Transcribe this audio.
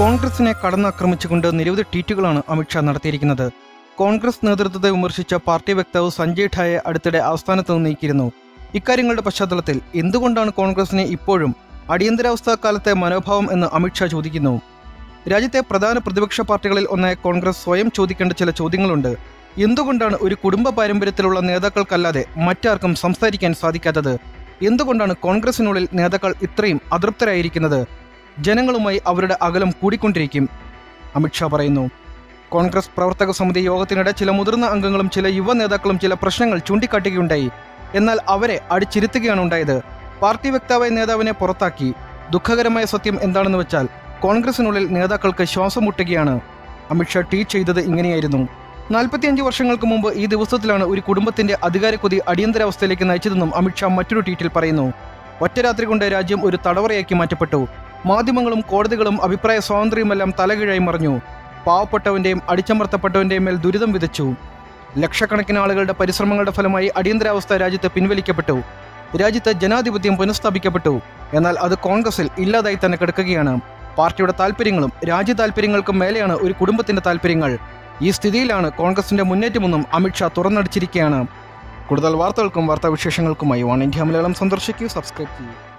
കോൺഗ്രസിനെ കടന്നാക്രമിച്ചുകൊണ്ട് നിരവധി ട്വീറ്റുകളാണ് അമിത്ഷാ നടത്തിയിരിക്കുന്നത് കോൺഗ്രസ് നേതൃത്വത്തെ വിമർശിച്ച പാർട്ടി വക്താവ് സഞ്ജയ് ഠായെ അടുത്തിടെ ആസ്ഥാനത്ത് നിന്ന് നീക്കിയിരുന്നു ഇക്കാര്യങ്ങളുടെ പശ്ചാത്തലത്തിൽ എന്തുകൊണ്ടാണ് കോൺഗ്രസിനെ ഇപ്പോഴും അടിയന്തരാവസ്ഥാ കാലത്തെ മനോഭാവം എന്ന് അമിത്ഷാ ചോദിക്കുന്നു രാജ്യത്തെ പ്രധാന പ്രതിപക്ഷ പാർട്ടികളിൽ ഒന്നായ കോൺഗ്രസ് സ്വയം ചോദിക്കേണ്ട ചില ചോദ്യങ്ങളുണ്ട് എന്തുകൊണ്ടാണ് ഒരു കുടുംബ പാരമ്പര്യത്തിലുള്ള നേതാക്കൾക്കല്ലാതെ മറ്റാർക്കും സംസാരിക്കാൻ സാധിക്കാത്തത് എന്തുകൊണ്ടാണ് കോൺഗ്രസിനുള്ളിൽ നേതാക്കൾ ഇത്രയും അതൃപ്തരായിരിക്കുന്നത് ജനങ്ങളുമായി അവരുടെ അകലം കൂടിക്കൊണ്ടിരിക്കും അമിത്ഷാ പറയുന്നു കോൺഗ്രസ് പ്രവർത്തക സമിതി യോഗത്തിനിടെ ചില മുതിർന്ന അംഗങ്ങളും ചില യുവ നേതാക്കളും ചില പ്രശ്നങ്ങൾ ചൂണ്ടിക്കാട്ടുകയുണ്ടായി എന്നാൽ അവരെ അടിച്ചിരുത്തുകയാണ് ഉണ്ടായത് പാർട്ടി വക്താവായ നേതാവിനെ പുറത്താക്കി ദുഃഖകരമായ സത്യം എന്താണെന്ന് വെച്ചാൽ കോൺഗ്രസിനുള്ളിൽ നേതാക്കൾക്ക് ശ്വാസം മുട്ടുകയാണ് അമിത്ഷാ ട്വീറ്റ് ചെയ്തത് ഇങ്ങനെയായിരുന്നു നാൽപ്പത്തിയഞ്ച് വർഷങ്ങൾക്ക് മുമ്പ് ഈ ദിവസത്തിലാണ് ഒരു കുടുംബത്തിന്റെ അധികാരക്കൊതി അടിയന്തരാവസ്ഥയിലേക്ക് നയിച്ചതെന്നും അമിത്ഷാ മറ്റൊരു ട്വീറ്റിൽ പറയുന്നു ഒറ്റ രാത്രി കൊണ്ട് രാജ്യം ഒരു തടവറയാക്കി മാറ്റപ്പെട്ടു മാധ്യമങ്ങളും കോടതികളും അഭിപ്രായ സ്വാതന്ത്ര്യവുമെല്ലാം തലകീഴായി മറിഞ്ഞു പാവപ്പെട്ടവന്റെയും അടിച്ചമർത്തപ്പെട്ടവന്റെയും മേൽ ദുരിതം വിതച്ചു ലക്ഷക്കണക്കിന് ആളുകളുടെ പരിശ്രമങ്ങളുടെ ഫലമായി അടിയന്തരാവസ്ഥ രാജ്യത്ത് പിൻവലിക്കപ്പെട്ടു രാജ്യത്ത് ജനാധിപത്യം പുനഃസ്ഥാപിക്കപ്പെട്ടു എന്നാൽ അത് കോൺഗ്രസിൽ ഇല്ലാതായി തന്നെ കിടക്കുകയാണ് പാർട്ടിയുടെ താല്പര്യങ്ങളും രാജ്യ താല്പര്യങ്ങൾക്കും മേലെയാണ് ഒരു കുടുംബത്തിന്റെ താല്പര്യങ്ങൾ ഈ സ്ഥിതിയിലാണ് കോൺഗ്രസിന്റെ മുന്നേറ്റമെന്നും അമിത്ഷാ തുറന്നടിച്ചിരിക്കുകയാണ് കൂടുതൽ വാർത്തകൾക്കും വാർത്താവിശേഷങ്ങൾക്കുമായി വൺ ഇന്ത്യ മലയാളം സന്ദർശിക്കൂ സബ്സ്ക്രൈബ് ചെയ്യൂ